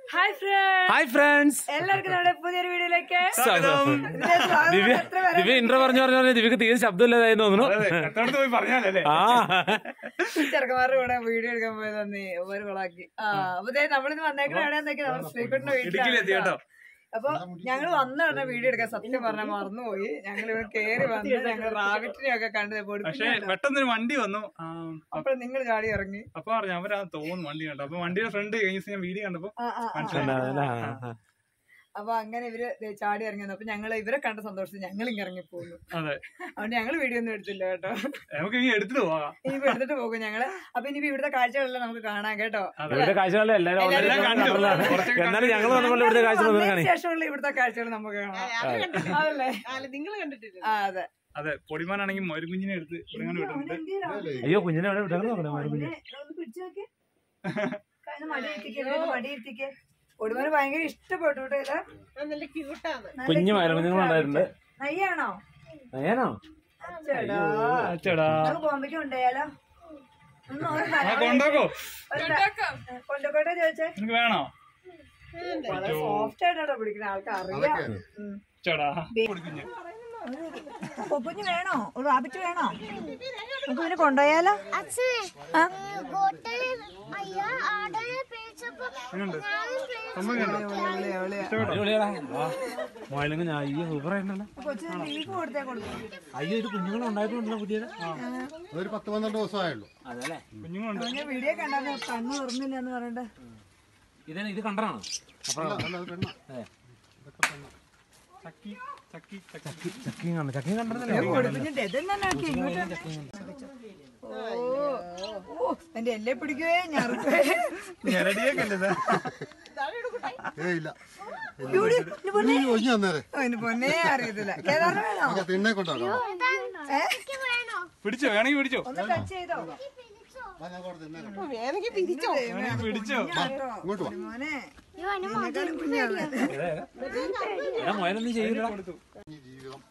Hi friend hi friends എല്ലാവർക്കും നമ്മുടെ പുതിയൊരു വീഡിയോയിലേക്ക് സ്വാഗതം ഇതിലെ സ്വാഗതം ദിവ്യ എത്ര പേരെ- ദിവ്യ ഇന്റർ പറഞ്ഞു പറഞ്ഞു പറഞ്ഞു ദിവ്യക്ക് തീരെ ശബ്ദമില്ലാതായി തോന്നുന്നു അടുത്തോട്ട് പോയി പറഞ്ഞാലേ ആ ചെറുക്കന്മാരുടെ കൂടെ വീഡിയോ എടുക്കാൻ പോയത് നീ ഒരു കൊളാക്കി ആ അപ്പൊ ദേ നമ്മളിന്ന് വന്നേക്കണ എവിടെയാന്നൊക്കെ നമ്മൾ ശ്രീകുട്ടിന്റെ ഇടുക്കിയിലെത്തി വീട്ടിലാണ് കേട്ടോ അപ്പൊ ഞങ്ങൾ വന്ന ഉടനെ വീഡിയോ എടുക്കാൻ സത്യം പറഞ്ഞാൽ മറന്നുപോയി ഞങ്ങൾ ഇവിടെ കേറി വന്ന് ഞങ്ങൾ റാബിറ്റിനെ ഒക്കെ കണ്ട് പക്ഷെ പൊടിപ്പിച്ചു പെട്ടെന്നൊരു വണ്ടി വന്നു ആ, അപ്പൊ നിങ്ങൾ ചാടി ഇറങ്ങി അപ്പൊ പറഞ്ഞു അവരാ തോന്നുന്നു വണ്ടി കണ്ടു അപ്പൊ വണ്ടിയുടെ ഫ്രണ്ട് കഴിഞ്ഞ ദിവസം ഞാൻ വീഡിയോ കണ്ടപ്പോ ആ, ആ, ആ. മനസ്സിലായി അപ്പൊ അങ്ങനെ ഇവര് ദേ ചാടി ഇറങ്ങി വന്നു അപ്പൊ ഞങ്ങൾ ഇവരെ കണ്ട സന്തോഷത്തിൽ ഞങ്ങൾ ഇങ്ങനെ ഇറങ്ങി പോകുന്നു അതെ അതുകൊണ്ട് ഞങ്ങൾ വീഡിയോ ഒന്നും എടുത്തില്ല കേട്ടോ നമുക്ക് ഇനി എടുത്തിട്ട് പോകാം ഇനിയിപ്പോ എടുത്തിട്ട് പോകും ഞങ്ങള് അപ്പൊ ഇനിയിപ്പോ ഇവിടുത്തെ കാഴ്ചകളെല്ലാം നമുക്ക് കാണാം കേട്ടോ ഇവിടുത്തെ കാഴ്ചകളെ എല്ലാവരും already എല്ലാവരും കണ്ടു. കണ്ടതാണ്. കുറച്ചൊക്കെ എന്നാലും ഞങ്ങൾ വന്നപ്പോൾ ഇവിടുത്തെ കാഴ്ച ഒന്നും വന്നതിന് കാണി ശേഷമുള്ള ഇവിടുത്തെ കാഴ്ചകൾ നമുക്ക് കാണാം അതല്ലേ നിങ്ങൾ കണ്ടിട്ടില്ല ആ അതെ അതെ പൊടിമാനാണെങ്കിൽ മരുകുഞ്ഞിനെ എടുത്ത് ഇവിടെങ്ങനെ വിടുന്നുണ്ട് അയ്യോ കുഞ്ഞിനെ എവിടെ വിട്ടേക്കണം നോക്കണേ മാറി കുഞ്ഞ് ഒന്ന് പിടിച്ചു നോക്കി മടിയിരുത്തിക്കേ ഒടുവന് ഭയങ്കര ഇഷ്ടപ്പെട്ടു കേട്ടോ ഇത് നല്ല ക്യൂട്ടാണ് നല്ല കുഞ്ഞു cute മരകുഞ്ഞുങ്ങളുണ്ടായിട്ടുണ്ട് നയ്യാണോ ഏനോ ചേടാ അച്ചടാ നമുക്ക് ബോംബയ്ക്ക് ഉണ്ടായാലോ ഒന്ന് ഒരു ആ തല- കൊണ്ടോക്കോ ഒരു ത- കൊണ്ടോക്കോട്ടെ ചോദിച്ചേ നിനക്ക് വേണോ വളരെ സോഫ്റ്റ് ആയിട്ടാണോ പിടിക്കുന്ന ആൾക്ക് അറിയാം ഉം. ചേടാ പൊടിക്കുഞ്ഞ് പൊക്കുഞ്ഞ് വേണോ ഒരു റാബിറ്റ് വേണോ നമുക്ക് പിന്നെ കൊണ്ടുപോയാലോ ആ? മോയിലെങ്കിൽ ഞാൻ അയ്യോ സൂപ്പർ ആയിട്ടുണ്ടല്ലോ കൊച്ചിന് ബീഫ് കൊടുത്തേ കൊടുക്കും അയ്യോ ഇത് കുഞ്ഞുങ്ങൾ ഉണ്ടായിട്ടുണ്ടല്ലോ പുതിയത് ഒരു പത്ത് പന്ത്രണ്ട് ദിവസമായുള്ളൂ അതല്ലേ കുഞ്ഞുങ്ങളുണ്ട് അവന് വീഡിയോ കണ്ടാൽ കണ്ണു തുറന്നില്ല എന്ന് പറഞ്ഞിട്ട് ഇതേ ഇത് കണ്ടതാണോ അപ്പൊ അല്ല, അല്ല, അത് പെണ്ണാ. ചക്കി ചക്കി ചക്കി ചക്കിയും കണ്ടു ചക്കിയും കണ്ടതല്ലേ കൊടുപ്പിച്ചിട്ട് ഇതെന്നെ ആക്കി ഇങ്ങോട്ട് ഓ ഓ എന്റെ എല്ലേ പിടിക്കുവേ ഞറുക്കുവേ ഞെരടിയൊക്കെ അല്ലേ ഏയ് ഇല്ല ഈ ഒഴിഞ്ഞു തന്നേരെ അവന് പൊന്നേ അറിയത്തില്ല കേദാറിന് വേണോ നമുക്ക് തിണ്ണെ കൊണ്ടുവരാം ഏ? പിടിച്ചോ വേണമെങ്കിൽ പിടിച്ചോ ഒന്ന് ടച്ച് ചെയ്തോ ഞാൻ കൂടെ തിണ്ണെ കൊണ്ടുവരാം. വേണമെങ്കിൽ പിരിച്ചോ പിടിച്ചോ ഇങ്ങോട്ട് വാ മോനെ നിന്നെക്കാളും കുഞ്ഞാണ് എടാ മോയിലൊന്നും ചെയ്യൂല ഈ ജീവിതം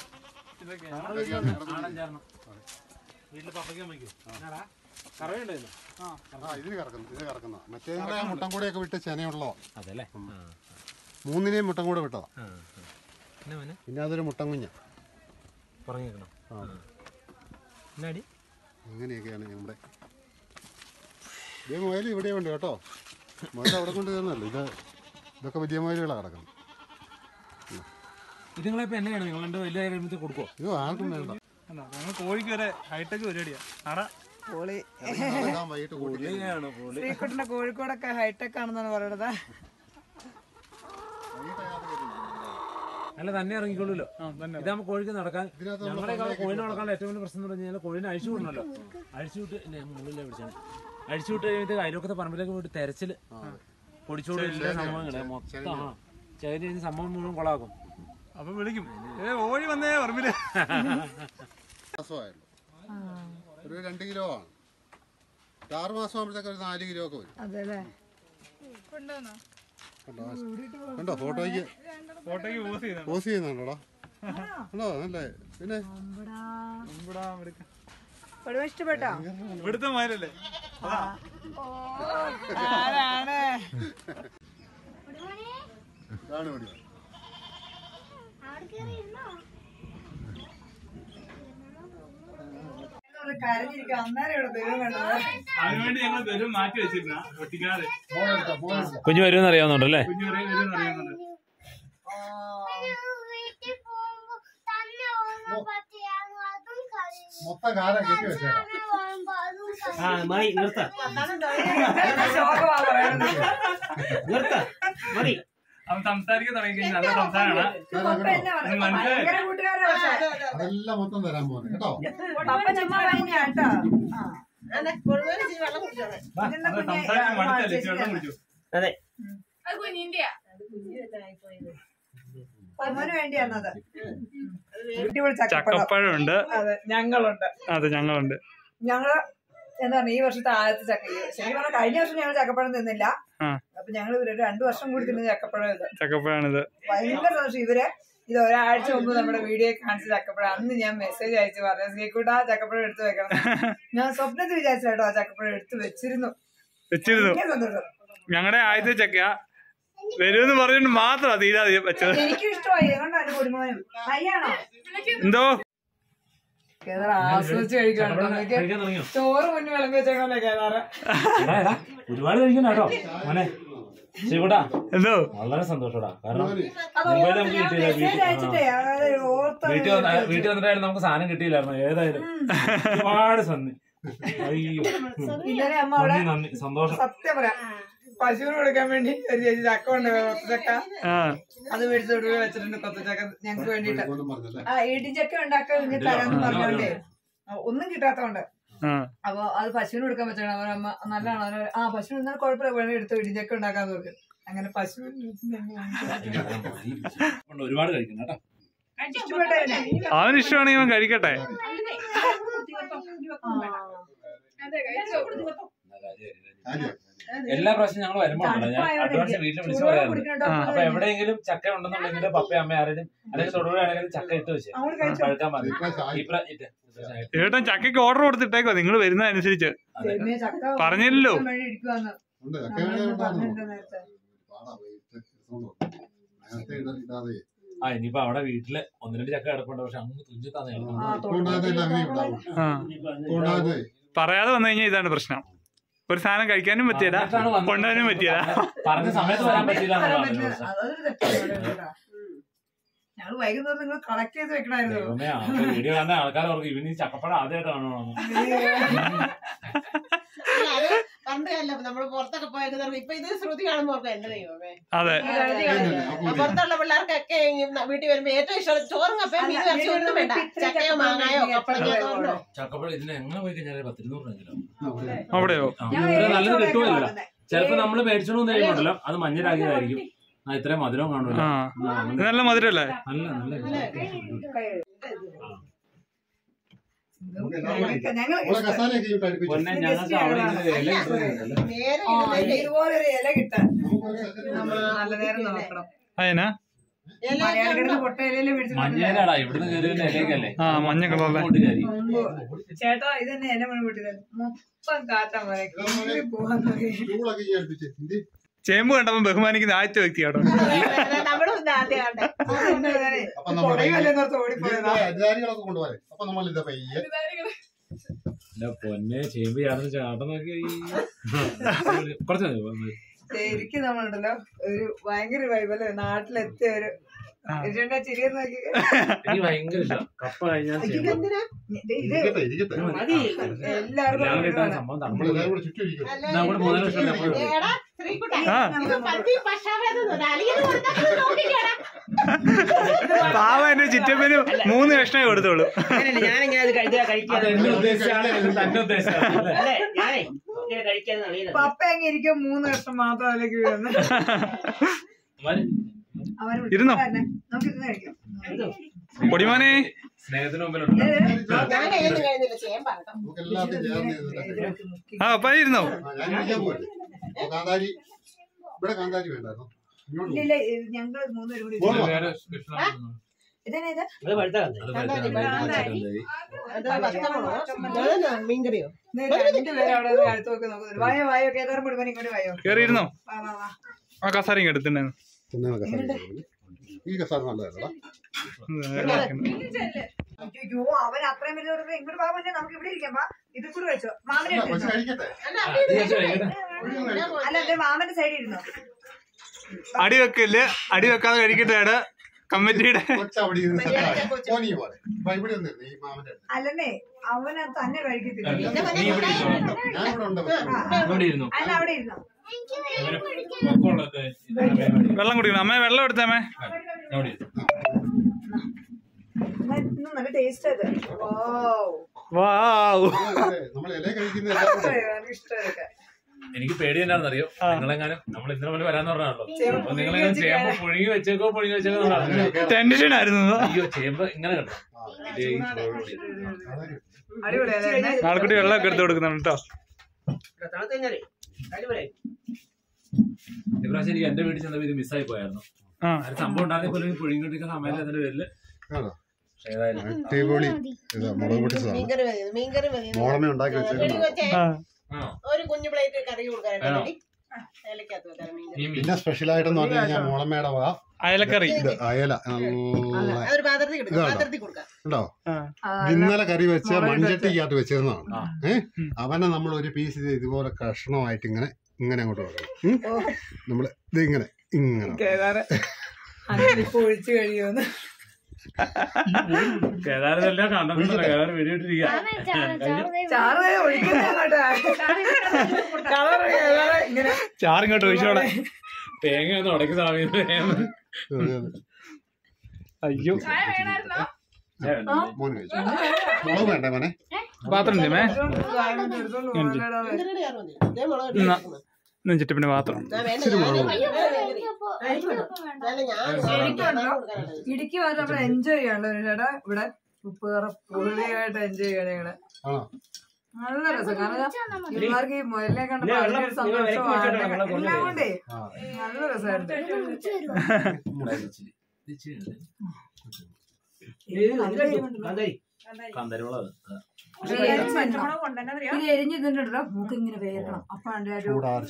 വീട്ടില് പപ്പയ്ക്ക് അമ്മയ്ക്കോ കറവുണ്ടായിരുന്നു ആ ഇതിന് കറക്കുന്നു ഇതിന് കറക്കുന്ന മറ്റേ മുട്ടം കൂടെയൊക്കെ വിട്ട് ചെനയുള്ളോ അതല്ലേ മൂന്നിനെയും മുട്ടം കൂടെ വിട്ടതാ എന്നാ മോനെ പിന്നെ അതൊരു മുട്ടം കുഞ്ഞ പറഞ്ഞേക്കണം എന്നാടി ഇങ്ങനെയൊക്കെയാണ് നമ്മുടെ ഇതേ മുയൽ ഇവിടെ ഉണ്ട് കേട്ടോ മുയൽ അവിടെ കൊണ്ട് തീർന്നല്ലോ ഇത് ഇതൊക്കെ വലിയ മുയലുകളാണ് കിടക്കുന്നത് ഇതുങ്ങളെ ഇപ്പൊ എന്നെയാണ് നിങ്ങൾ രണ്ട് വലിയ കഴിയുമ്പോൾ കൊടുക്കുവോ ഇത് ആർക്കും വേണ്ട ഞങ്ങൾ കോഴിക്ക് വരെ ഹൈടെക് പരിപാടിയാ അടാ പൊളി അതെല്ലാം വൈകിട്ട് കൂട്ടി ശ്രീകുട്ടന്റെ കോഴിക്കോടൊക്കെ ഹൈടെക് ആണെന്നാണ് പറയണത് അല്ല തന്നെ ഇറങ്ങിക്കൊള്ളൂല്ലോ ആ തന്നെ ഇതാകുമ്പോൾ കോഴിക്ക് നടക്കാൻ ഇതിനകത്ത് ഞങ്ങളുടെ കോഴിനെ നടക്കാനുള്ള ഏറ്റവും വലിയ പ്രശ്നം എന്ന് പറഞ്ഞു കഴിഞ്ഞാൽ കോഴിനെ അഴിച്ചു വിടണല്ലോ അഴിച്ചു വിട്ട് എന്നെ മുള്ളിലെ പിടിച്ചാണ് അഴിച്ചു വിട്ട് കഴിഞ്ഞിട്ട് അയൽവക്കത്തെ പറമ്പിലേക്ക് പോയിട്ട് തെരച്ചില് പൊടിച്ചോട് എല്ലാ സംഭവങ്ങളെ മൊത്തം ആ ചെറിയ രീതിയിൽ സംഭവം മുഴുവൻ കൊളാക്കും അപ്പൊ വിളിക്കും ഏ ഓഴി വന്നേ പറമ്പില് മാസമായുള്ളൂ ഒരു രണ്ട് കിലോ ആണ് ഒരു ആറ് മാസം ആകുമ്പോഴത്തേക്ക് ഒരു നാല് കിലോ ഒക്കെ വരും അതെല്ലേ കണ്ടോ കണ്ടോ ഫോട്ടോയ്ക്ക് ഫോട്ടോയ്ക്ക് പോസ് ചെയ്താ പോസ് ചെയ്യുന്നുണ്ടോടാ കണ്ടോ നല്ലേ പിന്നെ ഇവിടെ എടുക്ക. ഒടുവ ഇഷ്ടപ്പെട്ടോ ഇവിടുത്തെ മാരല്ലേ ആരാണ് ഇതാണ് ഇവിടെ കരഞ്ഞിരിക്കും അന്നേരം ഇവിടെ ദൈവം കണ്ടത് അതിനുവേണ്ടി ഞങ്ങൾ വരും മാറ്റി വെച്ചിരുന്ന ഒട്ടിക്കാതെ കുഞ്ഞു വരുമെന്ന് അറിയാവുന്നുണ്ടല്ലേ കുഞ്ഞു പറയും വരും അറിയുന്നുണ്ട് മൊത്തം കാലം കെട്ടി വെച്ചേക്കാം ശോകമാ പറയണത് അവൻ സംസാരിക്കാൻ തുടങ്ങി കഴിഞ്ഞാൽ നല്ല സംസാരമാണ് പപ്പ എന്നെ പറഞ്ഞു. ഭയങ്കര കൂട്ടുകാരാ പക്ഷേ അതെല്ലാം മൊത്തം തരാൻ പോകുന്നത് കേട്ടോ പപ്പ ചുമ്മാ പറഞ്ഞാ കേട്ടോ ആ. വെള്ളം കുടിച്ചോളെ ഇതെന്നാ അത് കുഞ്ഞെ? സംസാരിക്കാൻ ആ, മടുത്തല്ലേ ചേച്ചി വെള്ളം തന്നെ. കുടിച്ചു പമ്മന് വേണ്ടിയാണത് അടിപൊളി ചക്കപ്പഴം ചക്കപ്പഴം ഉണ്ട് അതെ ഞങ്ങളുണ്ട് അതെ ഞങ്ങളുണ്ട് ഞങ്ങള് എന്താണ് ഈ വർഷത്തെ ആദ്യത്തെ ചക്ക ശരിക്കും പറഞ്ഞാൽ കഴിഞ്ഞ വർഷം ഞങ്ങൾ ചക്കപ്പഴം തിന്നില്ല ആ അപ്പൊ ഞങ്ങൾ ഒരു രണ്ടു വർഷം കൂടി തിന്ന ചക്കപ്പഴം ഇത് ചക്കപ്പഴാണിത് ഭയങ്കര സന്തോഷം ഇവര് ഇത് ഒരാഴ്ച മുമ്പ് നമ്മുടെ വീഡിയോ കാണിച്ച ചക്കപ്പഴം അന്ന് ഞാൻ മെസ്സേജ് അയച്ചു പറഞ്ഞു ശ്രീക്കുട്ട ചക്കപ്പഴം എടുത്തു വെക്കണം ഞാൻ സ്വപ്നത്തിൽ വിചാരിച്ചു കേട്ടോ ആ ചക്കപ്പഴം എടുത്തു വെച്ചിരുന്നു വെച്ചിരുന്നു ഭയങ്കര സന്തോഷം ഞങ്ങളുടെ ആദ്യത്തെ ചക്ക വരുമെന്ന് പറഞ്ഞിട്ട് മാത്രമാ തീരാതെ വെച്ചത് എനിക്കും ഇഷ്ടമായി അതുകൊണ്ടാണ് കുടുംബനും കയ്യാണോ എന്തോ കേദാർ ആസ്വദിച്ച് കഴിക്കണം നമുക്ക് കഴിക്കാൻ തുടങ്ങിയോ ചോറ് മുന്നിൽ വിളമ്പി വെച്ചേക്കണല്ലേ കേദാറ് എടാ, എടാ, ഒരുപാട് കഴിക്കണ്ട കേട്ടോ മോനെ ശിവടാ എന്തോ വളരെ സന്തോഷടാ കാരണം അത് മുമ്പേ ഓർത്ത് നമുക്ക് ഞാൻ കിട്ടിയില്ല മെസ്സേജ് വീട്ടിൽ അയച്ചിട്ടേ അതായത് ഓർത്ത് വീട്ടിൽ വന്ന വീട്ടിൽ വന്നിട്ടായാലും നമുക്ക് സാധനം കിട്ടിയില്ലായിരുന്നു ഏതായാലും ഒരുപാട് സന്ദി അയ്യോ ഇന്നലെ അമ്മ അവിടെ നന്ദി നന്ദി സന്തോഷം സത്യം പറയാം പശുവിന് കൊടുക്കാൻ വേണ്ടി ഒരു ചേച്ചി ചക്ക കൊണ്ട് കൊത്തച്ചക്ക ആ അത് മേടിച്ചോട്ട് പോയി വെച്ചിട്ടുണ്ട് കൊത്തച്ചക്ക ഞങ്ങൾക്ക് വേണ്ടിട്ട് ഒന്നും പറഞ്ഞല്ലേ ആ ഇടിച്ചക്ക ഉണ്ടാക്കാൻ ഇങ്ങനെ തരാന്ന് പറഞ്ഞോണ്ടേ ആ, ഒന്നും കിട്ടാത്തോണ്ട് ആ അപ്പൊ അത് പശുവിന് കൊടുക്കാൻ പറ്റണം അവരുടെ അമ്മ നല്ലതാണ് അവര് ആ പശുവിന് എന്നാൽ കുഴപ്പമില്ല വേണം എടുത്ത് ഇടിച്ചക്ക ഉണ്ടാക്കാന്ന് പറഞ്ഞു അങ്ങനെ പശുവിന് കൊണ്ട് ഒരുപാട് കഴിക്കണം കേട്ടോ ഇഷ്ടപ്പെട്ടതന്നെ അവന് ഇഷ്ടമാണെങ്കിൽ അവൻ കഴിക്കട്ടെ കാര്യം എല്ലാ പ്രാവശ്യം ഞങ്ങൾ വരുമ്പോ ഉണ്ടല്ലോ, ഞാൻ അഡ്വാൻസ് വീട്ടിൽ വിളിച്ചു പറയാറുണ്ട് അപ്പൊ എവിടെയെങ്കിലും ചക്ക ഉണ്ടെന്നുണ്ടെങ്കിൽ പപ്പ അമ്മ ആരെങ്കിലും അല്ലെങ്കിൽ തൊടുപുഴയാണെങ്കിലും ചക്ക ഇട്ട് വെച്ച് അങ്ങോട്ട് കഴിച്ചോ. പഴുക്കാൻ മതി ഇപ്രാവശ്യം ഈ പ്രാ- ഇത് ഏട്ടൻ ചക്കയ്ക്ക് ഓർഡർ കൊടുത്തിട്ടേക്കോ നിങ്ങൾ വരുന്നതനുസരിച്ച് അതെ. ദൈവമേ, ചക്ക പറഞ്ഞില്ലല്ലോ. കൊടുക്കാൻ വേണ്ടി ഇരിക്കുവാന്ന് ഉണ്ട് ചക്ക നമ്മളൊന്ന് ഉണ്ടായിരുന്നു പറഞ്ഞിട്ടുണ്ട് നേരത്തെ പാടാ പോയി എടുത്തോണ്ട് വന്നു. നേരത്തെ ഇട- ഇടാതെ ആ ഇനിയിപ്പോ അവിടെ വീട്ടില് ഒന്ന് രണ്ട് ചക്ക കിടപ്പുണ്ട് പക്ഷെ അങ്ങ് തുഞ്ചത്താന്ന് ആ, കിടക്കുന്നത് കൊണ്ടാതെ അങ്ങനെ ഉണ്ടാവും ആ കൊണ്ടാതെ പറയാതെ വന്നു കഴിഞ്ഞാൽ ഇതാണ് പ്രശ്നം ഒരു സാധനം കഴിക്കാനും പറ്റിയല്ല എന്നിട്ടാണ് വന്നത്. കൊണ്ടുവരാനും പറ്റിയല്ല പറഞ്ഞ സമയത്ത് വരാൻ പറ്റില്ല പറയാൻ എന്നുള്ളതാണ് പറ്റില്ല. പ്രശ്നം. അതൊരു തെറ്റാണ് കേട്ടോ. ഞങ്ങള് വൈകുന്നേരം നിങ്ങൾ കളക്ട് ചെയ്ത് വെക്കണമായിരുന്നു ദൈവമേ ആ വീഡിയോ കാണുന്ന ആൾക്കാർ ഓർക്കും ഇവന് ഈ ചക്കപ്പഴം ആദ്യമായിട്ടാണോ അത് പണ്ട് അല്ല നമ്മള് പുറത്തൊക്കെ പോയത് ഇപ്പൊ ഇത് ശ്രുതി കാണുമ്പോ ഓർക്കും എന്റെ ദൈവമേ അതെ ആ പുറത്തുള്ള പിള്ളേർക്കൊക്കെ ഈ വീട്ടിൽ വരുമ്പോ ഏറ്റവും ഇഷ്ടം ചോറും കപ്പയും മീൻ ഇറച്ചി ഒന്നും വേണ്ട ചക്കയോ മാങ്ങായോ കപ്പളങ്ങയോ തോന്നോ ചക്കപ്പഴം ഇതിന് എങ്ങനെ പോയി കഴിഞ്ഞാൽ പത്തിരുന്നൂറ് കിലോ അവിടെയോ ആ, ഇവിടെ നല്ലത് കിട്ടുമല്ലോ ചിലപ്പോ നമ്മള് മേടിച്ചോണ്ട് വന്ന് കഴിയുമ്പോണ്ടല്ലോ അത് മഞ്ഞരാകിയതായിരിക്കും ആ ഇത്രയും മധുരം കാണൂല ആ ആ, ഇത് അങ്ങനെ. നല്ല മധുരല്ലേ നല്ല നല്ല ഞങ്ങൾ നമ്മളെ കസാലയൊക്കെ ഇട്ട് അടുപ്പിച്ചു പൊന്നെ ഞങ്ങൾക്ക് അവിടെ ഇങ്ങനെ ഇല കിട്ടുന്നുണ്ടല്ലോ നേരെ ആ, ഇരുന്നിട്ട് ഇതുപോലെ ഒരു ഇല കിട്ടാൻ നമുക്കൊരു second നമ്മൾ നല്ല നേരം നോക്കണം അതിനാ ഇല മലയാളികളുടെ പൊട്ട ഇലയില് മേടിച്ചിട്ടുണ്ട് മഞ്ഞേലാടാ ഇവിടുന്ന് കയറി വരുന്ന ഇലയൊക്കെയല്ലേ ആ മഞ്ഞ കളറല്ലേ അങ്ങോട്ട് കയറി ചേട്ടാ ഇതന്നെ ഇല മണി പൊട്ടിയത് മൊത്തം കാറ്റാ പോലെ കീറി പോവാന്ന് പറയും. സ്റ്റൂളൊക്കെ ഈ അടുപ്പിച്ച് എന്ത് ചേമ്പ് കണ്ടപ്പോ ബഹുമാനിക്കുന്ന ആദ്യത്തെ വ്യക്തി കേട്ടോ നമ്മളും ഇത് ആദ്യം കണ്ടേ അതെന്നെ ഞാനേ അപ്പൊ നമ്മുടെ കുറയുമല്ലോന്നോർത്ത് ഓടിപ്പോയതാ അധികാരികളൊക്കെ കൊണ്ടുപോകാൻ അപ്പൊ നമ്മൾ ഇതാ പയ്യെ എന്റെ പൊന്നെ ചേമ്പ് ചാടുന്ന ചാട്ടം നോക്കി കുറച്ച് മതി, മതി. ശരിക്കും നമ്മളുണ്ടല്ലോ ഒരു ഭയങ്കര വൈബല്ലേ നാട്ടിലെത്തിയ ഒരു ചേട്ടാ ചിരിയെ നോക്കി എനിക്ക് ഭയങ്കര ഇഷ്ടം കപ്പ കഴിഞ്ഞാൽ ചേമ്പ് എന്തിനാ ഇത് ഇത് ഇരിക്കട്ടെ ഇരിക്കട്ടെ എല്ലാവർക്കും എല്ലാം കിട്ടാൻ വേണ്ടതാണ്. സംഭവം നമ്മളെല്ലാവരും തണുപ്പ് കൂടെ ചുറ്റും ഇരിക്കും അല്ല, എന്നാ കൂടെ മൂന്നര ലക്ഷം നമ്മൾ എടാ, ശ്രീകുട്ടാ, ആ ഇത് പന്തി പക്ഷാഭേദം അലിയത് കൊടുത്താൽ നോക്കിക്കേടാ പാവ എന്റെ ചിറ്റപ്പന് മൂന്ന് കഷ്ണമേ കൊടുത്തോളൂ അങ്ങനെയല്ല ഞാനിങ്ങനെ അത് കഴിക്കുക കഴിക്കുക അത് എന്നെ ഉദ്ദേശിച്ചാണ് ഇത് തന്നെ ഉദ്ദേശിച്ചാണ് അല്ലേ അല്ലേ ഞാനേ ഇങ്ങനെ കഴിക്കാന്ന് അറിയുന്നത് പപ്പ എങ്ങനെ ഇരിക്കും മൂന്ന് വർഷം മാത്രം അതിലേക്ക് വീഴുന്നു അവൻ അവന് ഇരുന്നോ? വിളിക്കാരനെ. നമുക്ക് ഇരുന്ന് കഴിക്കാം പൊടിമോനെ സ്നേഹത്തിന് മുമ്പിലുണ്ട് ഞാൻ കയ്യൊന്നും കഴിഞ്ഞില്ല ചെയ്യാൻ പാട്ടോ നമുക്ക് എല്ലാത്തിനും ചേർന്ന് ചെയ്തിട്ടൊക്കെ ആ അപ്പ ഇരുന്നോ ആ, ഞാൻ വിളിക്കാൻ പോകല്ലേ അപ്പൊ കാന്താരി ഇവിടെ കാന്താരി വേണ്ടായിരുന്നു ഇങ്ങോട്ട് ഇല്ല ഇല്ല ഇത് ഞങ്ങള് മൂന്നുപേരും കൂടി പോണോ? വേറെ special ആണെന്ന് ഇതന്നെ ഇത് അത് പഴുത്ത കണ്ടേ അത് പഴുത്ത കാന്താരി, കാന്താരി. അത് വത്തമുളക് അതെന്നാ മീൻകറിയോ ഇത് രണ്ടുപേരും അവിടെ നിന്ന് അടുത്ത് നോക്കി നോക്കുന്നു വായോ വായോ കേദാർ മുഴുവൻ ഇങ്ങോട്ട് വായോ കേറി ഇരുന്നോ വാ വാ വാ ആ കസാരയും എടുത്തിട്ടുണ്ടായിരുന്നു തിന്നാൻ കസാര ഇരിക്കുന്നു. ഈ കസാര നല്ലതല്ലടാ അയ്യോ അവൻ അത്രയും വലിയ ഒരു ഇങ്ങോട്ട് വാ മുന്നേ നമുക്ക് ഇവിടെ ഇരിക്കാം വാ ഇത് കൂടെ വെച്ചോ മാമനെ അല്ല, എടുത്ത് പക്ഷെ ഇരുന്നോ. കഴിക്കട്ടെ അല്ല ആ, ഇത് കഴിച്ചോ, കഴിക്കട്ടെ. അല്ല ഇത് മാമന്റെ സൈഡിൽ ഇരുന്നോ അടി വെക്കില്ല അടി വെക്കാതെ കഴിക്കട്ടെ ഏടാ കമ്മിറ്റിയുടെ കൊച്ചവിടെ ഇരുന്ന് സെറ്റായി. ഓനീ പോലെ ഇപ്പൊ ഇവിടെ ഒന്നിരുന്നു ഈ മാമന്റെ അടുത്ത്. അല്ലെന്നേ അവൻ അത് തന്നെ കഴിക്കത്തില്ല നീ ഇവിടെ ഇരുന്നോ. ഞാൻ ഇവിടെ ഉണ്ട് പക്ഷേ ഇവിടെ ഇരുന്നു അല്ല അവിടെ ഇരുന്നോ ഇവര് പൊക്കമുള്ളതൊക്കെ ഇതാണ് പരിപാടി. വെള്ളം കുടിക്കണം അമ്മേ വെള്ളം എടുത്തമ്മേ ഇവിടെ ഇരുന്നു. എന്നാ ഇന്ന് നല്ല ടേസ്റ്റ് അത് വാവ് വാവ് നമ്മൾ ഇല കഴിക്കുന്ന എല്ലാം കൂടെ എനിക്ക് ഇഷ്ടം ഇതൊക്കെ എനിക്ക് പേടി എന്നാണെന്ന് അറിയോ നിങ്ങളെങ്ങാനും നമ്മൾ ഇന്നലെ മുതൽ വരാന്ന് പറഞ്ഞാണല്ലോ അപ്പൊ നിങ്ങളെങ്ങനെ ചേമ്പ് പുഴുങ്ങി വെച്ചേക്കോ പുഴുങ്ങി വെച്ചേക്കോ എന്ന് പറഞ്ഞു. ടെൻഷൻ ആയിരുന്നു അയ്യോ ചേമ്പ് ഇങ്ങനെ കണ്ടോ ദേ ഈ ചോറുകൂടി. അടിപൊളിയല്ലേ ആൾക്കുട്ടി വെള്ളമൊക്കെ എടുത്ത് കൊടുക്കുന്നുണ്ട് കേട്ടോ തണുത്ത് കഴിഞ്ഞാലേ അടിപൊളി ഇപ്രാവശ്യം എനിക്ക് എന്റെ വീട്ടിൽ ചെന്നപ്പോ ഇത് മിസ്സായി പോയായിരുന്നു ആ ആ ഒരു സംഭവം ഉണ്ടാകുന്ന പോലെ പുഴുങ്ങിക്കൊണ്ടിരിക്കുന്ന സമയത്ത് അതിന്റെ പേരില് ആണോ പക്ഷേ ഏതായാലും അടിപൊളി ഇതാ മുളക് പൊട്ടിച്ചതാണ് മീൻകറി മതി മീൻകറി മതി മോളമേ ഉണ്ടാക്കി എടി വെച്ചേക്കുന്നത് കൊച്ചേ, ആ ആ ഒരു കുഞ്ഞു പ്ലേറ്റ് കറി കൊടുക്കാൻ വേണോ? വേണ്ടി ഏലക്കകത്ത് വെക്കാം മീൻ പിന്നെ സ്പെഷ്യൽ ആയിട്ടെന്ന് പറഞ്ഞു കഴിഞ്ഞാൽ മുളമ്മയുടെ വക അയലക്കറി ഇത് അയല നല്ല അതൊരു പാത്രത്തിൽ കൊടുക്കാം ഇതാണോ? പാത്രത്തിൽ കൊടുക്കാം ഉണ്ടോ ആ, ഇന്നലെ കറി വെച്ച് മുളക് മൺചട്ടിക്കകത്ത് വെച്ചിരുന്നതാണ് ആ. ഏഹ് ഉം. അവനെ നമ്മൾ ഒരു പീസ് ഇത് ഇതുപോലെ കഷ്ണമായിട്ട് ഇങ്ങനെ ഇങ്ങനെ അങ്ങോട്ട് വെക്കണം ഉം? നമ്മള് ഇത് ഇങ്ങനെ ഇങ്ങനെ കേദാറ് അങ്ങനെ ഇപ്പൊ ഒഴിച്ചു കഴിയുമെന്ന് കേദാരതെല്ലാം കണ്ടിട്ടുണ്ടല്ലോ കേദാർ വെടിയിട്ടിരിക്കുക ചാറ് ഒഴിക്കുന്ന അങ്ങോട്ട് കളറ് കേദാറ് ഇങ്ങനെ ചാറിങ്ങോട്ട് ഒഴിച്ചോടെ തേങ്ങ ഒന്ന് ഉടക്കി സമയത്ത് അതെ, അതെ. അയ്യോ മോന് കഴിച്ചു മുളക് വേണ്ടേ മോനെ പാത്രം ഉണ്ട് മേ എടുത്തോണ്ട് പോകാൻ എന്തിനാണ് ഞാൻ മതി ഇതേ മുളക് ഇട്ട് എന്നാ. വെക്കണം. നെഞ്ചിട്ട് പിന്നെ പാത്രം ഞാൻ വേണ്ട ഇച്ചിരി ഞാൻ മുളക് അല്ല, ഞാൻ ശരിക്കുണ്ടോ? കൊടുക്കാനുള്ളത്. ഇടുക്കി വന്ന് നമ്മൾ എൻജോയ് ചെയ്യണ്ട ഒരു ചേട്ടാ ഇവിടെ ഉപ്പുകറ പൊളിയായിട്ട് എൻജോയ് ചെയ്യണേ ഞങ്ങള് ആണോ നല്ല രസം കാരണം പിള്ളേർക്ക് ഈ മുയലിനെ കണ്ടപ്പോ നിങ്ങൾ വെള്ളം- അതിനൊരു നിങ്ങൾ വിലക്ക് വെച്ചിട്ടാണ് സന്തോഷമാണ് നമ്മളെ കൊണ്ടുവരുന്നത്. എല്ലാം കൊണ്ടേ ആ നല്ല രസമായിരുന്നു കാന്താരി കന്തരുമുളക് ഇത് എരിഞ്ഞ് തിന്നിട്ടോ മൂക്ക് ഇങ്ങനെ വേർക്കണം അപ്പൊ അതിന്റെ ആ ഒരു ചൂടാറി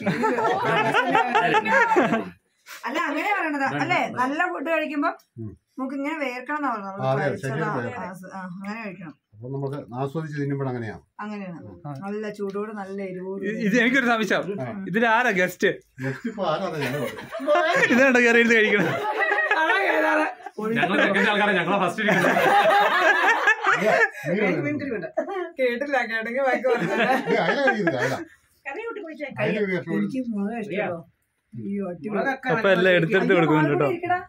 അല്ല അങ്ങനെ പറയണത് അല്ലേ നല്ല ഫുഡ് കഴിക്കുമ്പോ ഉം. നമുക്ക് ഇങ്ങനെ വേർക്കണം എന്നാ പറഞ്ഞത് ആ, അതെ, നമ്മള് ശരിയാണ് കഴിച്ചതാ. വേർക്കണം. ആ, സ- ആ, അങ്ങനെ കഴിക്കണം അപ്പൊ നമുക്ക് ആസ്വദിച്ച് തിന്നുമ്പോൾ അങ്ങനെയാണ് അങ്ങനെയാണ് നല്ല ചൂടോട് നല്ല എരിവോട് ഇത് എനിക്കൊരു സംശയം ഇതിൽ ആരാ ഗസ്റ്റ് നെക്സ്റ്റ് ഇപ്പൊ ആരാ ഞങ്ങൾ ഇതാണ്ടോ കയറി ഇരുന്ന് കഴിക്കണം ഞങ്ങൾ സെക്കൻഡ് ആൾക്കാരെ ഞങ്ങളെ ഫസ്റ്റ് ഇരിക്കുന്നത് കേട്ടില്ല കേട്ടെങ്കിൽ വാക്ക് പറഞ്ഞത് അയല കഴിക്കുന്നില്ല അയല അയല ഒരു കഷ്ണം എനിക്ക് മുളക് ഇഷ്ടമോ അയ്യോ അടിപൊളി മുളകൊക്കെ അപ്പൊ എല്ലാം എടുത്തെടുത്ത് കൊടുക്കുന്നുണ്ട് കേട്ടോ ഇരിക്കടാ.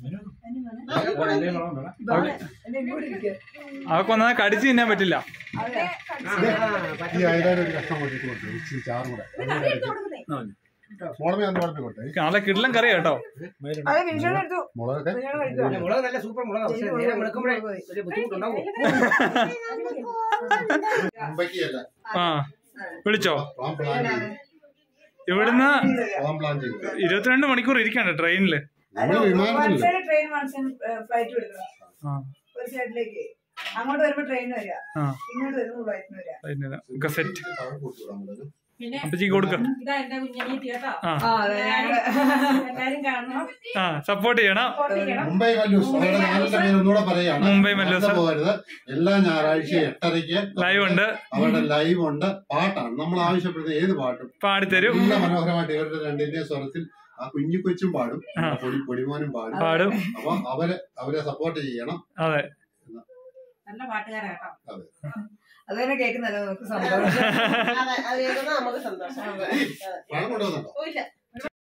ബാ, എന്നെ ഇങ്ങോട്ട് ഇരിക്ക്. അവർക്ക് ഒന്നാ കടിച്ചു തിന്നാൻ പറ്റില്ല അതെ. ഈ അയലയുടെ ഒരു കഷ്ണം കൊണ്ടിട്ട് കൊടുത്തു ഇച്ചിരി ചാറും കൂടെ മുളമേ ഒന്ന് വളർത്തി കൊടുത്തേ നല്ല കിടലം കറി കേട്ടോ അത് വിൻഷോടെ എടുത്തു മുളകൊക്കെ നിങ്ങള് കഴിക്കുവാ. അല്ല, മുളക് നല്ല സൂപ്പർ മുളകാണ് പക്ഷെ നേരെ മുളക്കുമ്പോഴേ ഒരു ബുദ്ധിമുട്ടുണ്ടാവും മുമ്പയ്ക്ക് അല്ല ആ വിളിച്ചോ പ്ലാൻ പ്ലാൻ ചെയ്തു ഇവിടുന്ന് പ്ലാൻ പ്ലാൻ ചെയ്തു ഇരുപത്തിരണ്ട് മണിക്കൂർ ഇരിക്കണ്ട ട്രെയിനില് നമ്മള് വൺ വിമാനത്തില്ല side train one side flight എടുക്കണം ആ ഒരു സൈഡിലേക്ക് അങ്ങോട്ട് വരുമ്പോ ട്രെയിൻ വരിക ആ ഇങ്ങോട്ട് വരുമ്പോ ഫ്ലൈറ്റിന് വരിക ഒക്കെ സെറ്റ് കൊടുത്തു അപ്പച്ചി കൊടുക്ക ഇതാ എന്റെ കുഞ്ഞനീറ്റ് കേട്ടോ ആ ആ അതെ ഞങ്ങള് എല്ലാരും കാണണം ആ സപ്പോർട്ട് ചെയ്യണം മുംബൈ മല്ലൂസ് അവരുടെ നാലിന്റെ പേര് ഒന്നുകൂടെ പറയാണ് മുംബൈ മല്ലൂസ്. മറന്നു പോകരുത് എല്ലാ ഞായറാഴ്ച എട്ടരയ്ക്ക് ലൈവ് ഉണ്ട് അവരുടെ ലൈവ് ഉണ്ട് പാട്ടാണ് നമ്മൾ ആവശ്യപ്പെടുന്ന ഏത് പാട്ടും പാടിത്തരും നല്ല മനോഹരമായിട്ട് ഇവരുടെ രണ്ടിന്റെ സ്വരത്തിൽ ആ കുഞ്ഞു കൊച്ചും പാടും പൊടി പൊടിമോനും പാടും പാടും അപ്പൊ അവരെ അവരെ സപ്പോർട്ട് ചെയ്യണം അതെ നല്ല പാട്ടുകാരാ കേട്ടോ അതെ അത് തന്നെ കേൾക്കുന്നല്ലോ നമുക്ക് സന്തോഷം അതെ അത് കേൾക്കുന്നത് നമുക്ക് സന്തോഷം പഴം കൊണ്ടുവന്നുണ്ടോ ഓ, ഇല്ല